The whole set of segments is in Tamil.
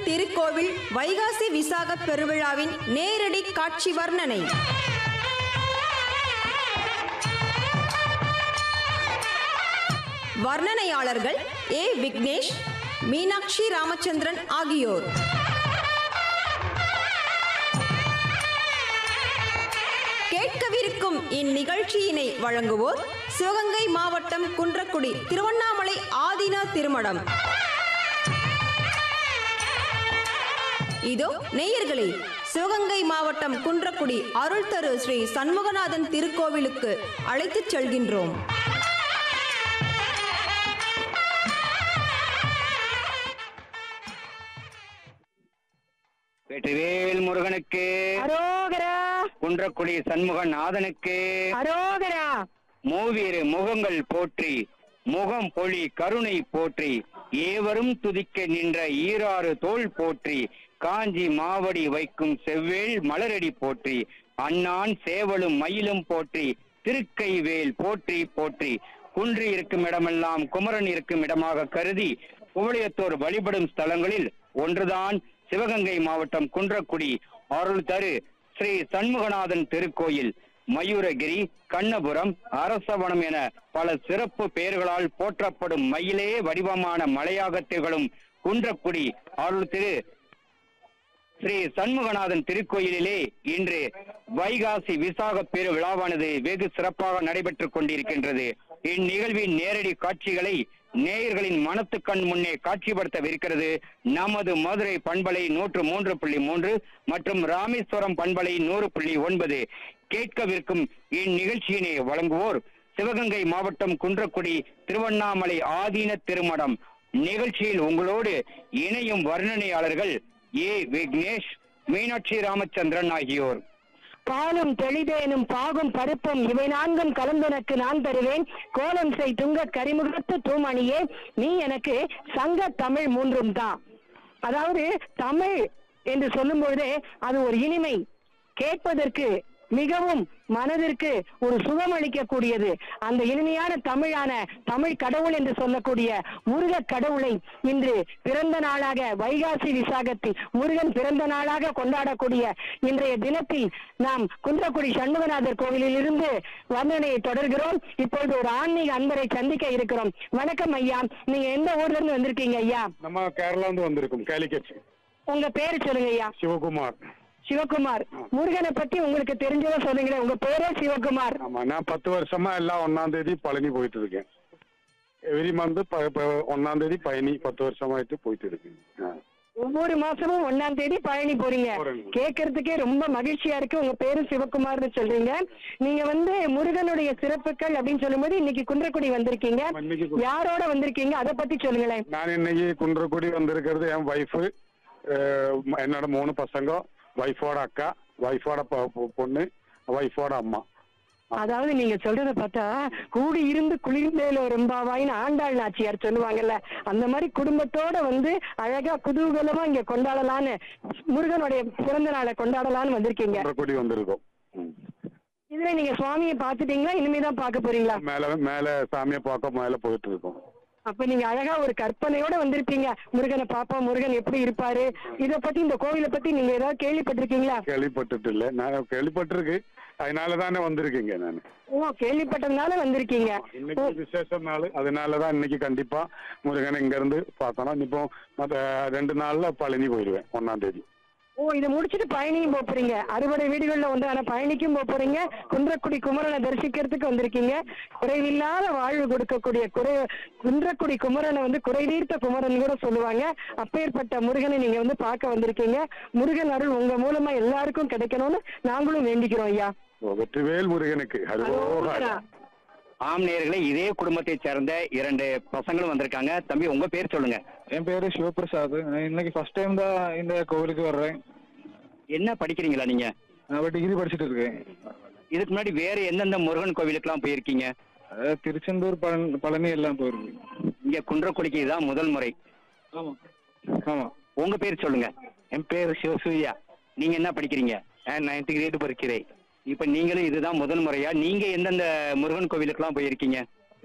திருக்கோவில் வைகாசி விசாக பெருவிழாவின் நேரடி காட்சி வர்ணனை வர்ணனையாளர்கள் ஏ விக்னேஷ் மீனாட்சி ராமச்சந்திரன் ஆகியோர் கேட்கவிருக்கும் இந்நிகழ்ச்சியினை வழங்குவோர் சிவகங்கை மாவட்டம் குன்றக்குடி திருவண்ணாமலை ஆதீன திருமடம் இதோ நேயர்களே சிவகங்கை மாவட்டம் குன்றக்குடி அருள் தரு ஸ்ரீ சண்முகநாதன் திருக்கோவிலுக்கு அழைத்துச் செல்கின்றோம் வெற்றிவேல் முருகனுக்கு அரோகரா குன்றக்குடி சண்முகன் நாதனுக்கு அரோகரா மூவிரு முகங்கள் போற்றி முகம் பொழி கருணை போற்றி ஏவரும் துதிக்க நின்ற ஈராறு தோள் போற்றி காஞ்சி மாவடி வைக்கும் செவ்வேள் மலரடி போற்றி அண்ணான் சேவலும் மயிலும் போற்றி திருக்கைவேல் போற்றி போற்றி குன்றி இருக்கும் இடமெல்லாம் குமரன் இருக்கும் இடமாக கருதி குவளையத்தோர் வழிபடும் ஸ்தலங்களில் ஒன்றுதான் சிவகங்கை மாவட்டம் குன்றக்குடி அருள் தரு ஸ்ரீ சண்முகநாதன் திருக்கோயில் மயூரகிரி கண்ணபுரம் அரசவனம் என பல சிறப்பு பெயர்களால் போற்றப்படும் மயிலே வடிவமான மலையாக திகழும் குன்றக்குடி அருள் திரு ஸ்ரீ சண்முகநாதன் திருக்கோயிலிலே இன்று வைகாசி விசாக பெரு விழாவானது வெகு சிறப்பாக நடைபெற்றுக் கொண்டிருக்கின்றது இந்நிகழ்வின் நேரடி காட்சிகளை நேயர்களின் மனத்து கண் முன்னே காட்சிப்படுத்தவிருக்கிறது நமது மதுரை பண்பலை நூற்று மூன்று புள்ளி மூன்று மற்றும் ராமேஸ்வரம் பண்பலை நூறு புள்ளி ஒன்பது கேட்கவிருக்கும் இந்நிகழ்ச்சியினை வழங்குவோர் சிவகங்கை மாவட்டம் குன்றக்குடி திருவண்ணாமலை ஆதீன திருமடம் நிகழ்ச்சியில் உங்களோடு இணையும் வர்ணனையாளர்கள் ஏ விக்னேஷ் மீனாட்சி ராமச்சந்திரன் ஆகியோர் பாலும் தெளிதேனும் பாகும் பருப்பும் இவை நான்கும் கலந்தனக்கு நான் தருவேன் கோலம் செய் துங்க கரிமுகத்து தூமணியே நீ எனக்கு சங்க தமிழ் மூன்றும் தான் அதாவது தமிழ் என்று சொல்லும் பொழுதே அது ஒரு இனிமை கேட்பதற்கு மிகவும் மனதிற்கு ஒரு சுகம் அளிக்கக்கூடியது அந்த இனிமையான தமிழான தமிழ் கடவுள் என்று சொல்லக்கூடிய முருக கடவுளை இன்று பிறந்த நாளாக வைகாசி விசாகத்தில் முருகன் பிறந்த நாளாக கொண்டாடக்கூடிய இன்றைய தினத்தில் நாம் குன்றக்குடி சண்முகநாதர் கோவிலில் இருந்து வர்ணனையை தொடர்கிறோம் இப்பொழுது ஒரு ஆன்மீக அன்பரை சந்திக்க இருக்கிறோம் வணக்கம் ஐயா நீங்க எந்த ஊர்ல இருந்து வந்திருக்கீங்க ஐயா நம்ம கேரளா இருந்து வந்திருக்கோம் கேலிக்கட் உங்க பேரு சொல்லுங்க ஐயா சிவகுமார் சிவகுமார் முருகனை பத்தி உங்களுக்கு தெரிஞ்சதை சொல்லுங்களேன் உங்க பேரே சிவகுமார் ஆமா நான் பத்து வருஷமா எல்லாம் ஒன்னாம் தேதி பழனி போயிட்டு இருக்கேன் எவ்ரி மந்த் ஒன்னாம் தேதி பழனி பத்து வருஷமாயிட்டு போயிட்டு இருக்கேன் ஆ. ஒவ்வொரு மாசமும் ஒண்ணாம் தேதி பழனி போறீங்க போறேங்க. கேட்கறதுக்கே ரொம்ப மகிழ்ச்சியா இருக்கு உங்க பேரு சிவகுமார்னு சொல்றீங்க நீங்க வந்து முருகனுடைய சிறப்புகள் அப்படின்னு சொல்லும்போது இன்னைக்கு குன்றக்குடி வந்திருக்கீங்க இன்னைக்கு கு- யாரோட வந்திருக்கீங்க அதை பத்தி சொல்லுங்களேன் நான் இன்னைக்கு குன்றக்குடி வந்திருக்கிறது என் ஒய்ஃபு என்னோட மூணு பசங்க ஒய்ஃபோட அக்கா ஒய்ஃபோட பொண்ணு ஒய்ஃபோட அம்மா அதாவது நீங்க சொல்றத பார்த்தா கூடி இருந்து குளிர்ந்தேல ரொம்பாவாயின்னு ஆண்டாள் நாச்சியார் சொல்லுவாங்கல்ல அந்த மாதிரி குடும்பத்தோட வந்து அழகா குதூகலமா இங்க கொண்டாடலான்னு முருகனுடைய பிறந்த நாளை கொண்டாடலான்னு வந்திருக்கீங்க குன்றக்குடி வந்திருக்கோம் ம். இதுல நீங்க சுவாமியை பாத்துட்டீங்களா இனிமேதான் பார்க்க போறீங்களா மேல மேல சாமியை பார்க்க மேல போயிட்டு இருக்கோம் அப்ப நீங்க அழகா ஒரு கற்பனையோட வந்திருப்பீங்க முருகனை பாப்போம் முருகன் எப்படி இருப்பாரு இத பத்தி இந்த கோவிலை பத்தி நீங்க ஏதாவது கேள்விப்பட்டிருக்கீங்களா கேள்விப்பட்டுட்டு இல்ல நான் கேள்விப்பட்டிருக்கு அதனால தானே வந்திருக்கீங்க நான் ஓ கேள்விப்பட்டதுனால வந்திருக்கீங்க இன்னைக்கு விசேஷ நாள் அதனாலதான் இன்னைக்கு கண்டிப்பா முருகன் இங்க இருந்து பார்க்கணும் இப்போ மத்த ரெண்டு நாள்ல பழனி போயிடுவேன் ஒன்னாம் தேதி ஓ இதை முடிச்சிட்டு பயணியும் போப் போறீங்க அறுபடை வீடுகள்ல ஒன்றான பயணிக்கும் போப் போறீங்க குன்றக்குடி குமரனை தரிசிக்கிறதுக்கு வந்திருக்கீங்க குறைவில்லாத வாழ்வு கொடுக்கக்கூடிய குறை குன்றக்குடி குமரனை வந்து குறைதீர்த்த குமரன் கூட சொல்லுவாங்க அப்பேற்பட்ட முருகனை நீங்க வந்து பார்க்க வந்திருக்கீங்க முருகன் அருள் உங்க மூலமா எல்லாருக்கும் கிடைக்கணும்னு நாங்களும் வேண்டிக்கிறோம் ஐயா ஓ, வெற்றிவேல் முருகனுக்கு அரோகரா. ஹலோ ஆம் நேயர்களே இதே குடும்பத்தைச் சேர்ந்த இரண்டு பசங்களும் வந்திருக்காங்க தம்பி உங்க பேர் சொல்லுங்க என் பேரு சிவபிரசாத் நான் இன்னைக்கு ஃபர்ஸ்ட் டைம் தான் இந்த கோவிலுக்கு வர்றேன் என்ன படிக்கிறீங்களா நீங்க நான் இப்போ டிகிரி படிச்சுட்டு இருக்கேன் இதுக்கு முன்னாடி வேற எந்தெந்த முருகன் கோவிலுக்கெல்லாம் போயிருக்கீங்க அதாவது திருச்செந்தூர் பழனி பழனி எல்லாம் போயிருக்கு இங்க குன்றக்குடிக்கு இதுதான் முதல் முறை ஆமா ஆமா உங்க பேர் சொல்லுங்க என் பேர் சிவசூர்யா நீங்க என்ன படிக்கிறீங்க நைன்த் கிரேட் படிக்கிறேன் இப்ப நீங்களும் இதுதான் முதல் முறையா நீங்க எந்தெந்த முருகன் கோவிலுக்கெல்லாம் போயிருக்கீங்க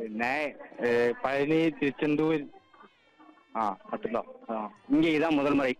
பழனி திருச்செந்தூர் ஆ மட்டும்தான் இங்க இதான் முதல் முறை